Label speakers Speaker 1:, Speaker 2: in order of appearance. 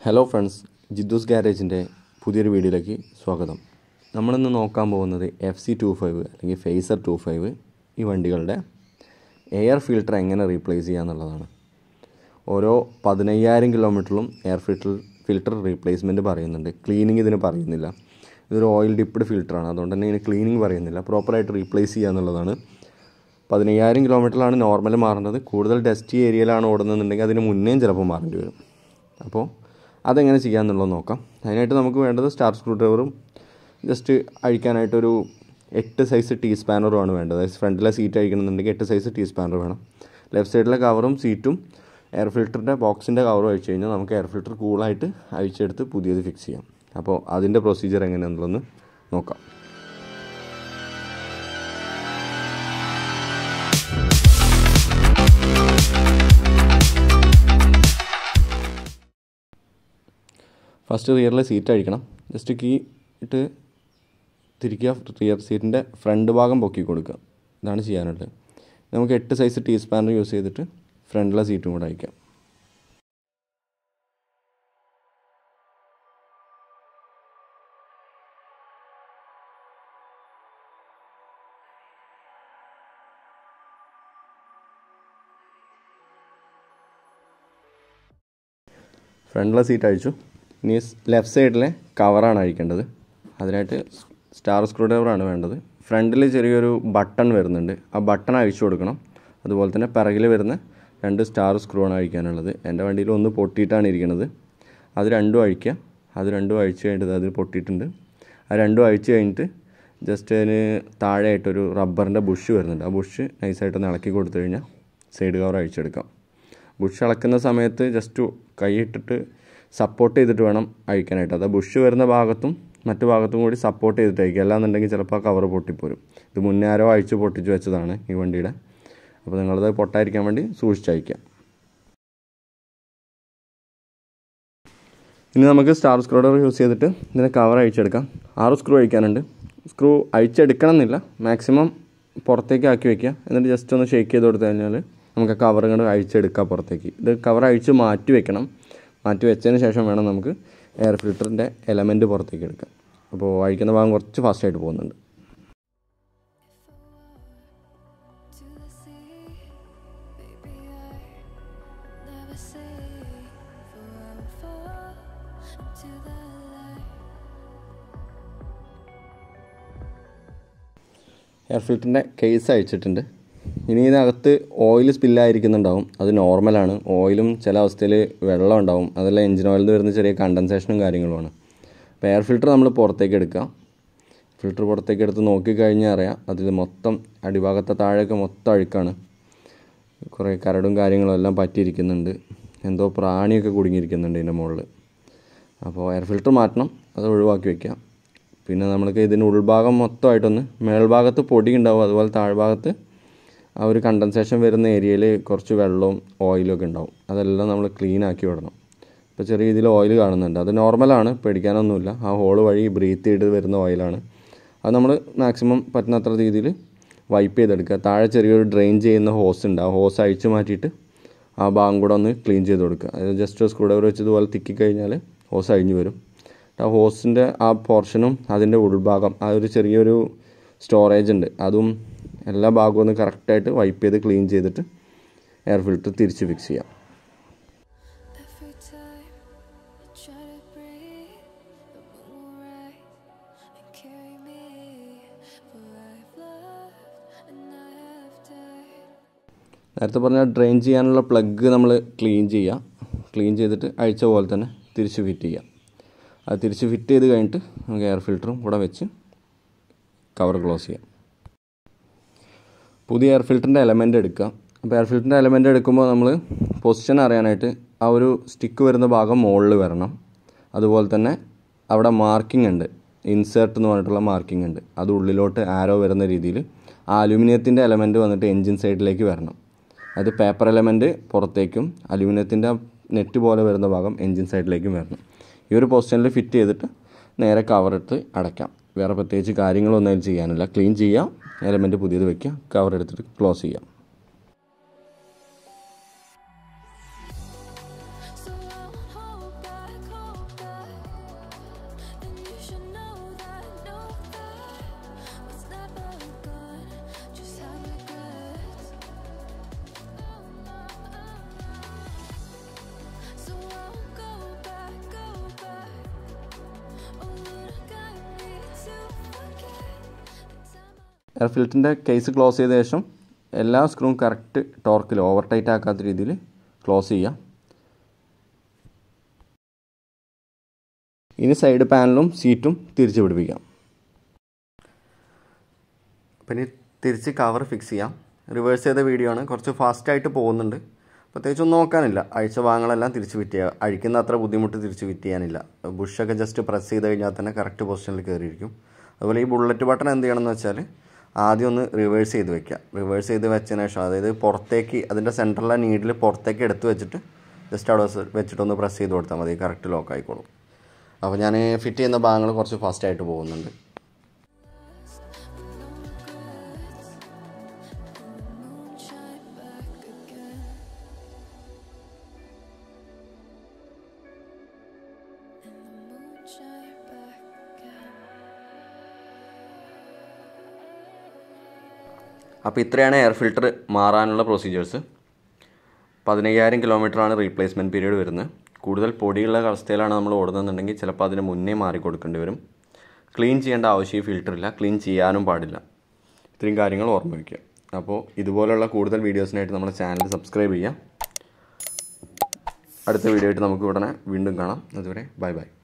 Speaker 1: Hello friends ജിദ്ദൂസ് ഗാരേജിൻ്റെ പുതിയൊരു വീഡിയോയിലേക്ക് സ്വാഗതം നമ്മളിന്ന് നോക്കാൻ പോകുന്നത് എഫ് സി ടു ഫൈവ് അല്ലെങ്കിൽ ഫേസർ ടു ഫൈവ് ഈ വണ്ടികളുടെ എയർ ഫിൽട്ടർ എങ്ങനെ റീപ്ലേസ് ചെയ്യുക എന്നുള്ളതാണ് ഓരോ പതിനയ്യായിരം കിലോമീറ്ററിലും എയർ ഫിൽട്ടർ ഫിൽട്ടർ റീപ്ലേസ്മെൻറ്റ് പറയുന്നുണ്ട് ക്ലീനിങ് ഇതിന് പറയുന്നില്ല ഇതൊരു ഓയിൽ ഡിപ്ഡ് ഫിൽറ്ററാണ് അതുകൊണ്ട് തന്നെ ഇതിന് ക്ലീനിങ് പറയുന്നില്ല പ്രോപ്പറായിട്ട് റീപ്ലേസ് ചെയ്യുക എന്നുള്ളതാണ് പതിനയ്യായിരം കിലോമീറ്ററിലാണ് നോർമൽ മാറേണ്ടത് കൂടുതൽ ഡസ്റ്റി ഏരിയയിലാണ് ഓടുന്നതെന്നുണ്ടെങ്കിൽ അതിന് മുന്നേയും ചിലപ്പോൾ മാറേണ്ടി വരും അപ്പോൾ അതെങ്ങനെ ചെയ്യാമെന്നുള്ളത് നോക്കാം അതിനായിട്ട് നമുക്ക് വേണ്ടത് സ്റ്റാർ സ്ക്രൂ ഡ്രൈവറും ജസ്റ്റ് അഴിക്കാനായിട്ടൊരു എട്ട് സൈസ് ടീ സ്പാനറുമാണ് വേണ്ടത് അതായത് ഫ്രണ്ടിലെ സീറ്റ് അഴിക്കണമെന്നുണ്ടെങ്കിൽ എട്ട് സൈസ് ടീ സ്പാനർ വേണം ലെഫ്റ്റ് സൈഡിലെ കവറും സീറ്റും എയർ ഫിൽറ്ററിൻ്റെ ബോക്സിൻ്റെ കവറും അഴിച്ചു കഴിഞ്ഞാൽ നമുക്ക് എയർ ഫിൽറ്റർ കൂളായിട്ട് അഴിച്ചെടുത്ത് പുതിയത് ഫിക്സ് ചെയ്യാം അപ്പോൾ അതിൻ്റെ പ്രൊസീജിയർ എങ്ങനെയാണെന്നുള്ളതൊന്ന് നോക്കാം ഫസ്റ്റ് റിയറിലെ സീറ്റ് അഴിക്കണം ജസ്റ്റ് കീ ഇട്ട് തിരിക്കുക റിയർ സീറ്റിൻ്റെ ഫ്രണ്ട് ഭാഗം പൊക്കി കൊടുക്കുക ഇതാണ് ചെയ്യാനുള്ളത് നമുക്ക് എട്ട് സൈസ് ടീ സ്പാനർ യൂസ് ചെയ്തിട്ട് ഫ്രണ്ടിലെ സീറ്റും കൂടെ അയക്കാം ഫ്രണ്ടിലെ സീറ്റ് അഴിച്ചു ഇനി ലെഫ്റ്റ് സൈഡിലെ കവറാണ് അഴിക്കേണ്ടത് അതിനായിട്ട് സ്റ്റാർ സ്ക്രൂ ഡ്രൈവറാണ് വേണ്ടത് ഫ്രണ്ടിൽ ചെറിയൊരു ബട്ടൺ വരുന്നുണ്ട് ആ ബട്ടൺ അഴിച്ചു കൊടുക്കണം അതുപോലെ തന്നെ പിറകിൽ വരുന്ന രണ്ട് സ്റ്റാർ സ്ക്രൂ ആണ് അഴിക്കാനുള്ളത് എൻ്റെ വണ്ടിയിൽ ഒന്ന് പൊട്ടിയിട്ടാണ് ഇരിക്കുന്നത് അത് രണ്ടും അഴിക്കുക അത് രണ്ടും അഴിച്ച് കഴിഞ്ഞിട്ട് അതിൽ പൊട്ടിയിട്ടുണ്ട് ആ രണ്ടും അഴിച്ച് കഴിഞ്ഞിട്ട് ജസ്റ്റ് അതിന് താഴെയായിട്ടൊരു റബ്ബറിൻ്റെ ബുഷ് വരുന്നുണ്ട് ആ ബുഷ് നൈസായിട്ടൊന്ന് ഇളക്കി കൊടുത്തു കഴിഞ്ഞാൽ സൈഡ് കവർ അഴിച്ചെടുക്കാം ബുഷ് ഇളക്കുന്ന സമയത്ത് ജസ്റ്റ് കൈയിട്ടിട്ട് സപ്പോർട്ട് ചെയ്തിട്ട് വേണം അഴിക്കാനായിട്ട് അത് ബുഷ് വരുന്ന ഭാഗത്തും മറ്റു ഭാഗത്തും കൂടി സപ്പോർട്ട് ചെയ്തിട്ട് അയക്കുക അല്ലാന്നുണ്ടെങ്കിൽ ചിലപ്പോൾ ആ കവർ പൊട്ടിപ്പോരും ഇത് മുന്നേ ആരോ അഴിച്ച് പൊട്ടിച്ച് വെച്ചതാണ് ഈ വണ്ടിയുടെ അപ്പോൾ നിങ്ങളത് പൊട്ടായിരിക്കാൻ വേണ്ടി സൂക്ഷിച്ചയക്കാം ഇനി നമുക്ക് സ്റ്റാർ സ്ക്രൂ ഡ്രൈവർ യൂസ് ചെയ്തിട്ട് ഇതിനെ കവർ അഴിച്ചെടുക്കാം ആറ് സ്ക്രൂ അഴിക്കാനുണ്ട് സ്ക്രൂ അഴിച്ചെടുക്കണം എന്നില്ല മാക്സിമം പുറത്തേക്ക് ആക്കി വെക്കുക എന്നിട്ട് ജസ്റ്റ് ഒന്ന് ഷേക്ക് ചെയ്ത് കൊടുത്തു കഴിഞ്ഞാൽ നമുക്ക് കവർ ഇങ്ങോട്ട് അഴിച്ചെടുക്കാം പുറത്തേക്ക് ഇത് കവർ അഴിച്ച് മാറ്റി വെക്കണം മാറ്റി വെച്ചതിന് ശേഷം വേണം നമുക്ക് എയർ ഫിൽറ്ററിൻ്റെ എലമെൻറ്റ് പുറത്തേക്ക് എടുക്കാം അപ്പോൾ അഴിക്കുന്ന ഭാഗം കുറച്ച് ഫാസ്റ്റായിട്ട് പോകുന്നുണ്ട്
Speaker 2: to the sea, baby, I never say for I would fall into the light.
Speaker 1: Air ഫിൽറ്ററിൻ്റെ കേസ് അയച്ചിട്ടുണ്ട് ഇനി ഇതിനകത്ത് ഓയിൽ സ്പില്ലായിരിക്കുന്നുണ്ടാവും അത് നോർമലാണ് ഓയിലും ചില അവസ്ഥയിൽ വെള്ളം ഉണ്ടാവും അതെല്ലാം എഞ്ചിൻ ഓയിലിൽ നിന്ന് വരുന്ന ചെറിയ കണ്ടൻസേഷനും കാര്യങ്ങളുമാണ് അപ്പോൾ എയർ ഫിൽറ്റർ നമ്മൾ പുറത്തേക്ക് എടുക്കുക ഫിൽറ്റർ പുറത്തേക്ക് എടുത്ത് നോക്കിക്കഴിഞ്ഞാൽ അറിയാം അതിൽ മൊത്തം അടിഭാഗത്തെ താഴെയൊക്കെ മൊത്തം അഴുക്കാണ് കുറേ കരടും കാര്യങ്ങളും എല്ലാം പറ്റിയിരിക്കുന്നുണ്ട് എന്തോ പ്രാണിയൊക്കെ കുടുങ്ങിയിരിക്കുന്നുണ്ട് ഇതിൻ്റെ മുകളിൽ അപ്പോൾ എയർ ഫിൽറ്റർ മാറ്റണം അത് ഒഴിവാക്കി വെക്കാം പിന്നെ നമ്മൾക്ക് ഇതിൻ്റെ ഉൾഭാഗം മൊത്തമായിട്ടൊന്ന് മേൽഭാഗത്ത് പൊടി ഉണ്ടാവും അതുപോലെ താഴ്ഭാഗത്ത് ആ ഒരു കണ്ടൻസേഷൻ വരുന്ന ഏരിയയിൽ കുറച്ച് വെള്ളവും ഓയിലും ഒക്കെ ഉണ്ടാവും അതെല്ലാം നമ്മൾ ക്ലീൻ ആക്കി വിടണം ഇപ്പോൾ ചെറിയ രീതിയിൽ ഓയിൽ കാണുന്നുണ്ട് അത് നോർമലാണ് പേടിക്കാനൊന്നുമില്ല ആ ഹോൾ വഴി ബ്രീത്ത് ചെയ്ത് വരുന്ന ഓയിലാണ് അത് നമ്മൾ മാക്സിമം പറ്റുന്നത്ര രീതിയിൽ വൈപ്പ് ചെയ്തെടുക്കുക താഴെ ചെറിയൊരു ഡ്രെയിൻ ചെയ്യുന്ന ഹോസ് ഉണ്ട് ആ ഹോസ് അഴിച്ചു മാറ്റിയിട്ട് ആ ഭാഗം കൂടെ ഒന്ന് ക്ലീൻ ചെയ്ത് കൊടുക്കുക അതായത് ജസ്റ്റ് സ്ക്രൂ ഡ്രൈവർ വെച്ച് ഇതുപോലെ തിക്കി കഴിഞ്ഞാൽ ഹോസ് അഴിഞ്ഞു വരും ആ ഹോസിൻ്റെ ആ പോർഷനും അതിൻ്റെ ഉൾഭാഗം ആ ഒരു ചെറിയൊരു സ്റ്റോറേജ് ഉണ്ട് അതും എല്ലാ ഭാഗവും ഒന്ന് കറക്റ്റായിട്ട് വൈപ്പ് ചെയ്ത് ക്ലീൻ ചെയ്തിട്ട് എയർ ഫിൽറ്റർ തിരിച്ച് ഫിക്സ് ചെയ്യാം
Speaker 2: Every time I try to breathe, the moon will rise and carry me. For I've loved and I have died.
Speaker 1: നേരത്തെ പറഞ്ഞ ഡ്രെയിൻ ചെയ്യാനുള്ള പ്ലഗ് നമ്മൾ ക്ലീൻ ചെയ്യുക ക്ലീൻ ചെയ്തിട്ട് അഴിച്ച പോലെ തന്നെ തിരിച്ച് ഫിറ്റ് ചെയ്യുക അത് തിരിച്ച് ഫിറ്റ് ചെയ്ത് കഴിഞ്ഞിട്ട് നമുക്ക് എയർ ഫിൽറ്ററും കൂടെ വെച്ച് കവർ ക്ലോസ് ചെയ്യാം പുതിയ എയർ ഫിൽറ്ററിൻ്റെ എലമെൻ്റ് എടുക്കുക അപ്പോൾ എയർ ഫിൽറ്ററിൻ്റെ എലമെൻ്റ് എടുക്കുമ്പോൾ നമ്മൾ പൊസിഷൻ അറിയാനായിട്ട് ആ ഒരു സ്റ്റിക്ക് വരുന്ന ഭാഗം മുകളിൽ വരണം അതുപോലെ തന്നെ അവിടെ മാർക്കിംഗ് ഉണ്ട് ഇൻസേർട്ട് എന്ന് പറഞ്ഞിട്ടുള്ള മാർക്കിംഗ് ഉണ്ട് അത് ഉള്ളിലോട്ട് ആരോ വരുന്ന രീതിയിൽ ആ അലുമിനിയത്തിൻ്റെ എലമെൻറ്റ് വന്നിട്ട് എൻജിൻ സൈഡിലേക്ക് വരണം അത് പേപ്പർ എലമെൻറ്റ് പുറത്തേക്കും അലുമിനിയത്തിൻ്റെ നെറ്റ് പോലെ വരുന്ന ഭാഗം എൻജിൻ സൈഡിലേക്കും വരണം ഈ ഒരു പൊസിഷനിൽ ഫിറ്റ് ചെയ്തിട്ട് നേരെ കവറിട്ട് അടയ്ക്കാം വേറെ പ്രത്യേകിച്ച് കാര്യങ്ങളൊന്നും അതിൽ ചെയ്യാനില്ല ക്ലീൻ ചെയ്യാം എലമെൻറ്റ് പുതിയത് വെക്കുക കവർ എടുത്തിട്ട് ക്ലോസ് ചെയ്യാം
Speaker 2: So I won't hold back,
Speaker 1: air ഫിൽറ്ററിൻ്റെ കേസ് ക്ലോസ് ചെയ്ത ശേഷം എല്ലാ സ്ക്രൂവും കറക്റ്റ് ടോർക്കിൽ ഓവർ ടൈറ്റ് ആക്കാത്ത രീതിയിൽ ക്ലോസ് ചെയ്യാം ഇനി സൈഡ് പാനലും സീറ്റും തിരിച്ച് പിടിപ്പിക്കാം അപ്പം ഇനി തിരിച്ച് കവർ ഫിക്സ് ചെയ്യാം റിവേഴ്സ് ചെയ്ത വീഡിയോ ആണ് കുറച്ച് ഫാസ്റ്റായിട്ട് പോകുന്നുണ്ട് പ്രത്യേകിച്ചൊന്നും നോക്കാനില്ല അഴിച്ച ഭാഗങ്ങളെല്ലാം തിരിച്ച് ഫിറ്റ് ചെയ്യുക അഴിക്കുന്ന അത്ര ബുദ്ധിമുട്ട് തിരിച്ച് ഫിറ്റ് ചെയ്യാനില്ല ബുഷൊക്കെ ജസ്റ്റ് പ്രസ് ചെയ്ത് കഴിഞ്ഞാൽ തന്നെ കറക്റ്റ് പൊസിഷനിൽ കയറിയിരിക്കും അതുപോലെ ഈ ബുള്ളറ്റ് ബട്ടൺ എന്ത് ചെയ്യണം എന്ന് വെച്ചാൽ ആദ്യം ഒന്ന് റിവേഴ്സ് ചെയ്ത് വെക്കുക റിവേഴ്സ് ചെയ്ത് വെച്ചതിന് ശേഷം അതായത് പുറത്തേക്ക് അതിൻ്റെ സെൻറ്ററിലെ നീഡിൽ പുറത്തേക്ക് എടുത്ത് വെച്ചിട്ട് ജസ്റ്റ് അവിടെ വെച്ചിട്ടൊന്ന് പ്രസ് ചെയ്ത് കൊടുത്താൽ മതി കറക്റ്റ് ലോക്ക് ആയിക്കോളും അപ്പോൾ ഞാൻ ഫിറ്റ് ചെയ്യുന്ന ഭാഗങ്ങൾ കുറച്ച് ഫാസ്റ്റായിട്ട് പോകുന്നുണ്ട്
Speaker 2: moonshine back again. And the moonshine back again.
Speaker 1: അപ്പോൾ ഇത്രയാണ് എയർ ഫിൽറ്റർ മാറാനുള്ള പ്രൊസീജിയേഴ്സ് പതിനയ്യായിരം കിലോമീറ്ററാണ് റീപ്ലേസ്മെൻറ്റ് പീരീഡ് വരുന്നത് കൂടുതൽ പൊടിയുള്ള അവസ്ഥയിലാണ് നമ്മൾ ഓടുന്നതെന്നുണ്ടെങ്കിൽ ചിലപ്പോൾ അതിന് മുന്നേ മാറി കൊടുക്കേണ്ടി വരും ക്ലീൻ ചെയ്യേണ്ട ആവശ്യം ഈ ഫിൽറ്ററില്ല ക്ലീൻ ചെയ്യാനും പാടില്ല ഇത്രയും കാര്യങ്ങൾ ഓർമ്മ വയ്ക്കുക അപ്പോൾ ഇതുപോലുള്ള കൂടുതൽ വീഡിയോസിനായിട്ട് നമ്മുടെ ചാനൽ സബ്സ്ക്രൈബ് ചെയ്യുക അടുത്ത വീഡിയോ ആയിട്ട് നമുക്ക് ഉടനെ വീണ്ടും കാണാം അതുവരെ ബൈ ബൈ